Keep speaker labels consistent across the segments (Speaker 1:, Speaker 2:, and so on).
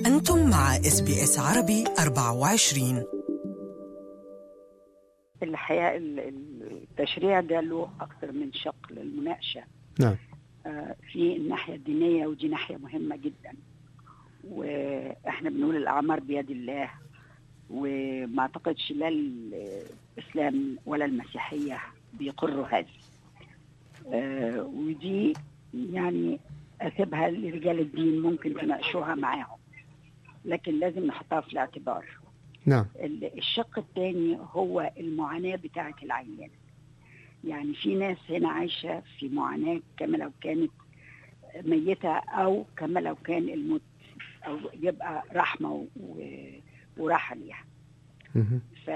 Speaker 1: أنتم مع اس بي اس عربي 24
Speaker 2: الحقيقه ال- ال- التشريع ده له اكثر من شق للمناقشه
Speaker 3: نعم
Speaker 2: آه، في الناحيه الدينيه ودي ناحيه مهمه جدا واحنا بنقول الاعمار بيد الله وما اعتقدش لا الاسلام ولا المسيحيه بيقروا هذه آه، ودي يعني اسيبها لرجال الدين ممكن تناقشوها معاهم لكن لازم نحطها في الاعتبار
Speaker 3: نعم
Speaker 2: ال- الشق الثاني هو المعاناة بتاعة العيان يعني في ناس هنا عايشة في معاناة كما لو كانت ميتة أو كما لو كان الموت أو يبقى رحمة و- و- وراحة ليها
Speaker 3: مهم.
Speaker 2: ف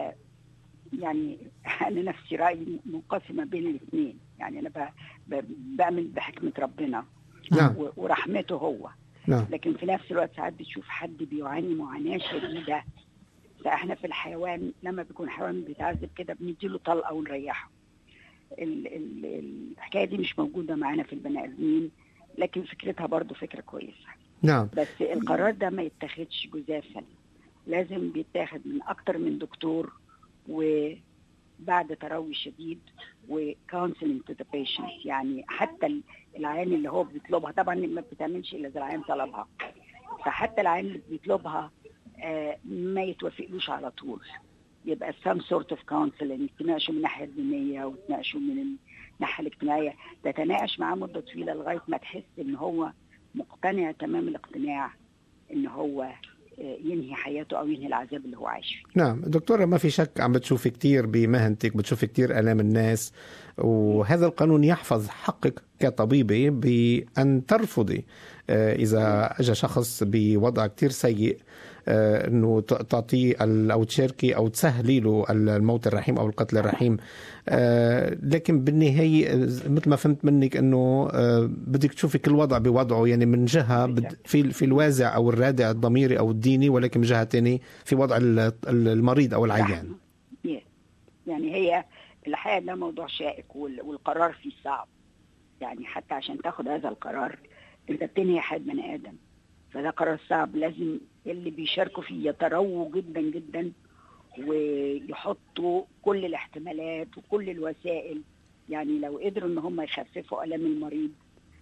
Speaker 2: يعني أنا نفسي رأيي منقسمة بين الاثنين يعني أنا ب- ب- بأمن بحكمة ربنا
Speaker 3: نعم
Speaker 2: و- ورحمته هو
Speaker 3: نعم
Speaker 2: لكن في نفس الوقت ساعات بتشوف حد بيعاني معاناة شديدة فاحنا في الحيوان لما بيكون حيوان بيتعذب كده بنديله طلقة ونريحه ال- ال- الحكاية دي مش موجودة معانا في البني آدمين لكن فكرتها برضو فكرة كويسة
Speaker 3: نعم
Speaker 2: بس القرار ده ما يتاخدش جزافا لازم بيتاخد من أكتر من دكتور وبعد تروي شديد وكونسلنج تو ذا بيشنت يعني حتى ال- العيان اللي هو بيطلبها طبعا ما بتعملش الا اذا العيان طلبها فحتى العيان اللي بيطلبها آه، ما يتوافقلوش على طول يبقى some sort of counseling تناقشوا من الناحيه الدينيه وتناقشوا من الناحيه الاجتماعيه تتناقش معاه مده طويله لغايه ما تحس ان هو مقتنع تمام الاقتناع ان هو آه، ينهي حياته او ينهي العذاب اللي هو عايش فيه
Speaker 3: نعم دكتورة ما في شك عم بتشوفي كتير بمهنتك بتشوفي كتير آلام الناس وهذا القانون يحفظ حقك كطبيبة بأن ترفضي آه، إذا أجى شخص بوضع كتير سيء آه، أنه ت- تعطيه ال- أو تشاركي أو تسهلي له الموت الرحيم أو القتل الرحيم آه، لكن بالنهاية آه، مثل ما فهمت منك أنه آه، بدك تشوفي كل وضع بوضعه يعني من جهة بد- في في الوازع أو الرادع الضميري أو الديني ولكن من جهة تانية في وضع ال- ال- المريض أو العيان
Speaker 2: Yes. يعني هي الحقيقه ده موضوع شائك وال- والقرار فيه صعب يعني حتى عشان تاخد هذا القرار انت بتنهي حياه بني ادم فده قرار صعب لازم اللي بيشاركوا فيه يترووا جدا جدا ويحطوا كل الاحتمالات وكل الوسائل يعني لو قدروا ان هم يخففوا الام المريض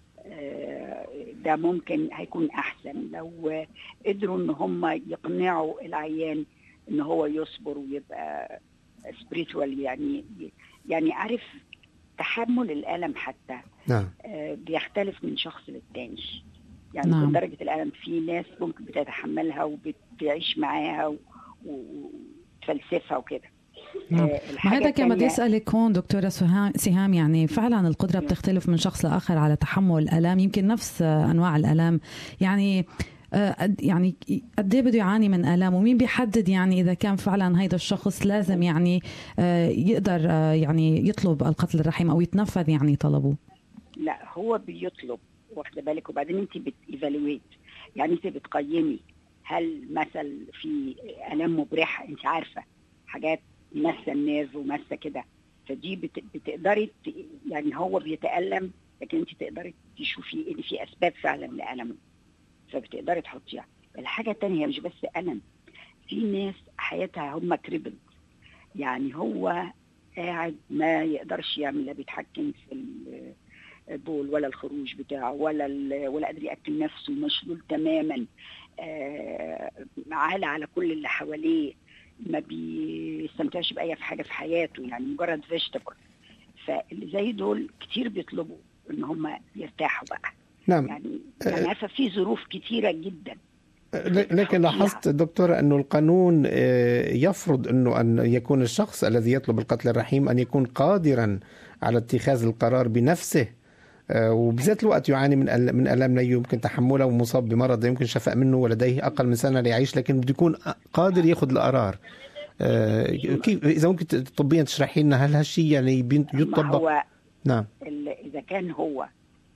Speaker 2: آه، ده ممكن هيكون احسن لو قدروا ان هم يقنعوا العيان ان هو يصبر ويبقى سبريتوال يعني يعني عارف تحمل الالم حتى
Speaker 3: نعم
Speaker 2: آه، بيختلف من شخص للتاني يعني
Speaker 4: نعم.
Speaker 2: نعم. درجة الألم في ناس ممكن بتتحملها وبتعيش معاها و- و- وتفلسفها وكده
Speaker 4: نعم.
Speaker 2: آه، الحاجة
Speaker 4: هذا كان بدي
Speaker 2: التانية-
Speaker 4: اسالك هون دكتوره سهام سهام يعني فعلا القدره بتختلف من شخص لاخر على تحمل الالام يمكن نفس آه، انواع الالام يعني آه، قد- يعني قد ايه بده يعاني من الام ومين بيحدد يعني اذا كان فعلا هيدا الشخص لازم يعني آه، يقدر آه، يعني يطلب القتل الرحيم او يتنفذ يعني طلبه
Speaker 2: لا هو بيطلب واخده بالك وبعدين انت بتيفالويت يعني انت بتقيمي هل مثل في الام مبرحه انت عارفه حاجات ماسه النيرف وماسه كده فدي بت... بتقدري ت... يعني هو بيتالم لكن انت تقدري تشوفي ان في اسباب فعلا لالمه فبتقدري تحطيها الحاجه الثانيه هي مش بس الم في ناس حياتها هم كريبل يعني هو قاعد ما يقدرش يعمل لا بيتحكم في ال- البول ولا الخروج بتاعه ولا ال- ولا قادر ياكل نفسه مشلول تماما آه، عالة على كل اللي حواليه ما بيستمتعش باي حاجه في حياته يعني مجرد فيجيتابل فاللي زي دول كتير بيطلبوا ان هم يرتاحوا بقى
Speaker 3: نعم
Speaker 2: يعني يعني عارفه في ظروف كتيره جدا
Speaker 3: ل- لكن لاحظت دكتورة أنه القانون آه، يفرض أنه أن يكون الشخص الذي يطلب القتل الرحيم أن يكون قادرا على اتخاذ القرار بنفسه آه، وبذات الوقت يعاني من أل- من الام لا يمكن تحمله ومصاب بمرض لا يمكن الشفاء منه ولديه اقل من سنه ليعيش لكن بده يكون قادر ياخذ القرار آه، كيف اذا ممكن طبيا تشرحي لنا هل هالشيء يعني بين-
Speaker 2: ما
Speaker 3: يطبق
Speaker 2: هو
Speaker 3: نعم
Speaker 2: ال- اذا كان هو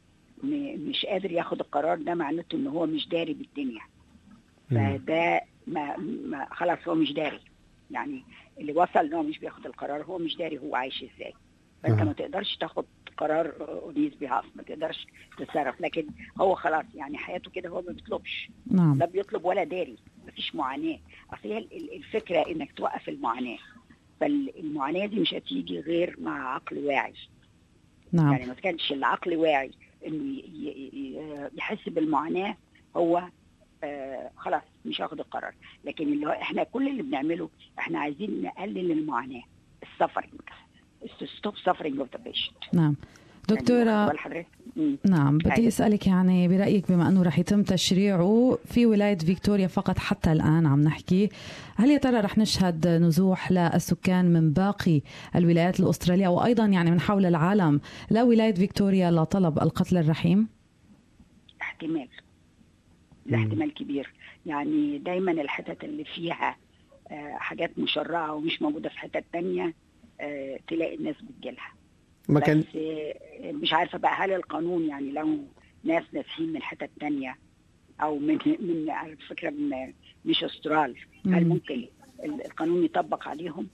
Speaker 2: م- مش قادر ياخد القرار ده معناته ان هو مش داري بالدنيا
Speaker 3: مم.
Speaker 2: فده ما, ما خلاص هو مش داري يعني اللي وصل ان هو مش بياخد القرار هو مش داري هو عايش ازاي فانت
Speaker 3: أها.
Speaker 2: ما تقدرش تاخد قرار اونيز بيهاف ما تقدرش تتصرف لكن هو خلاص يعني حياته كده هو ما بيطلبش
Speaker 4: نعم
Speaker 2: لا بيطلب ولا داري مفيش معاناه اصل هي ال- ال- الفكره انك توقف المعاناه فالمعاناه دي مش هتيجي غير مع عقل واعي
Speaker 4: نعم
Speaker 2: يعني ما كانش العقل واعي انه ي- ي- ي- يحس بالمعاناه هو آه خلاص مش هاخد القرار لكن اللي هو احنا كل اللي بنعمله احنا عايزين نقلل المعاناه السفرنج to stop suffering of the patient
Speaker 4: نعم دكتورة
Speaker 2: يعني واخد بال حضرتك؟ مم.
Speaker 4: نعم بدي
Speaker 2: أيوة.
Speaker 4: اسالك يعني برايك بما انه رح يتم تشريعه في ولايه فيكتوريا فقط حتى الان عم نحكي هل يا ترى رح نشهد نزوح للسكان من باقي الولايات الاستراليه وايضا يعني من حول العالم لولايه فيكتوريا لطلب القتل الرحيم
Speaker 2: احتمال ده
Speaker 3: مم.
Speaker 2: احتمال كبير يعني دايما الحتت اللي فيها آه، حاجات مشرعة ومش موجودة في حتت تانية آه، تلاقي الناس بتجيلها
Speaker 3: ما كان
Speaker 2: بس آه، مش عارفة بقى هل القانون يعني لو ناس ناسين من حتت تانية أو من من على فكرة من مش أسترال هل
Speaker 4: مم.
Speaker 2: ممكن ال- القانون يطبق عليهم؟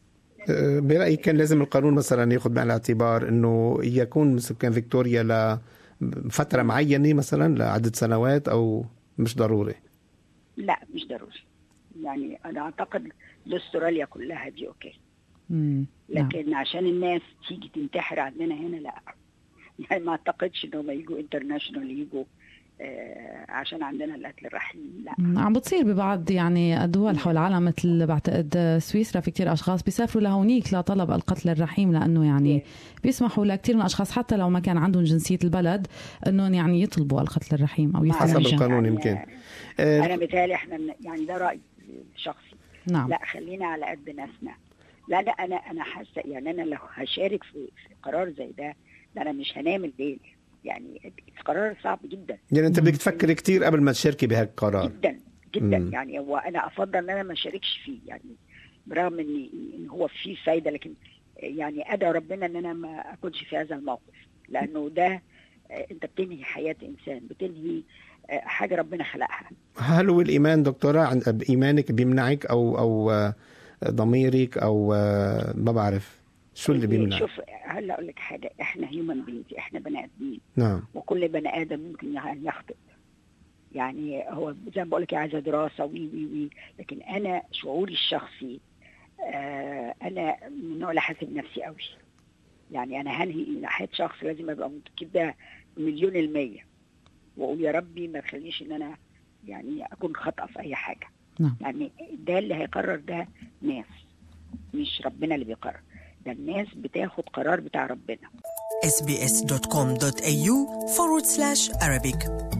Speaker 3: آه، برأيك كان لازم القانون مثلا ياخذ بعين الاعتبار انه يكون سكان فيكتوريا لفترة معينة مثلا لعدة سنوات او مش ضروري
Speaker 2: لا مش ضروري يعني أنا أعتقد لأستراليا كلها دي أوكي
Speaker 4: مم. نعم.
Speaker 2: لكن عشان الناس تيجي تنتحر عندنا هنا لا يعني ما اعتقدش انهم يجوا انترناشونال يجوا آه عشان عندنا القتل الرحيم لا
Speaker 4: مم، عم بتصير ببعض يعني الدول حول العالم مثل بعتقد سويسرا في كتير اشخاص بيسافروا لهونيك لطلب القتل الرحيم لانه يعني بيسمحوا لكثير من الاشخاص حتى لو ما كان عندهم جنسيه البلد انهم يعني يطلبوا القتل الرحيم او
Speaker 3: حسب
Speaker 4: يستمروا
Speaker 3: القانون
Speaker 2: يعني
Speaker 3: يمكن
Speaker 2: انا
Speaker 3: آه،
Speaker 2: متهيألي احنا من- يعني ده رايي الشخصي
Speaker 4: نعم
Speaker 2: لا خلينا على قد ناسنا لا لا انا انا حاسه يعني انا لو هشارك في, في قرار زي ده ده انا مش هنام الليل يعني قرار صعب جدا
Speaker 3: يعني انت
Speaker 4: مم.
Speaker 3: بدك تفكري كثير قبل ما تشاركي بهالقرار
Speaker 2: جدا جدا
Speaker 3: مم.
Speaker 2: يعني هو انا افضل ان انا ما اشاركش فيه يعني برغم ان ان هو فيه فايده لكن يعني ادعو ربنا ان انا ما اكونش في هذا الموقف لانه ده آه، انت بتنهي حياه انسان بتنهي آه، حاجه ربنا خلقها
Speaker 3: هل هو الايمان دكتوره عن ايمانك بيمنعك او او آه، ضميرك او آه، ما بعرف شو اللي بيمنع
Speaker 2: شوف هلا اقول لك حاجه احنا هيومن بينز احنا بني ادمين
Speaker 3: نعم
Speaker 2: وكل بني ادم ممكن يخطئ يعني هو زي ما بقول لك عايزه دراسه وي وي وي لكن انا شعوري الشخصي آه انا من النوع اللي حاسب نفسي قوي يعني انا هنهي حياه شخص لازم ابقى متاكده مليون المية واقول يا ربي ما تخليش ان انا يعني اكون خطأ في اي حاجه
Speaker 4: نعم.
Speaker 2: يعني ده اللي هيقرر ده ناس مش ربنا اللي بيقرر ده الناس بتاخد قرار بتاع ربنا
Speaker 1: sbs.com.au forward slash Arabic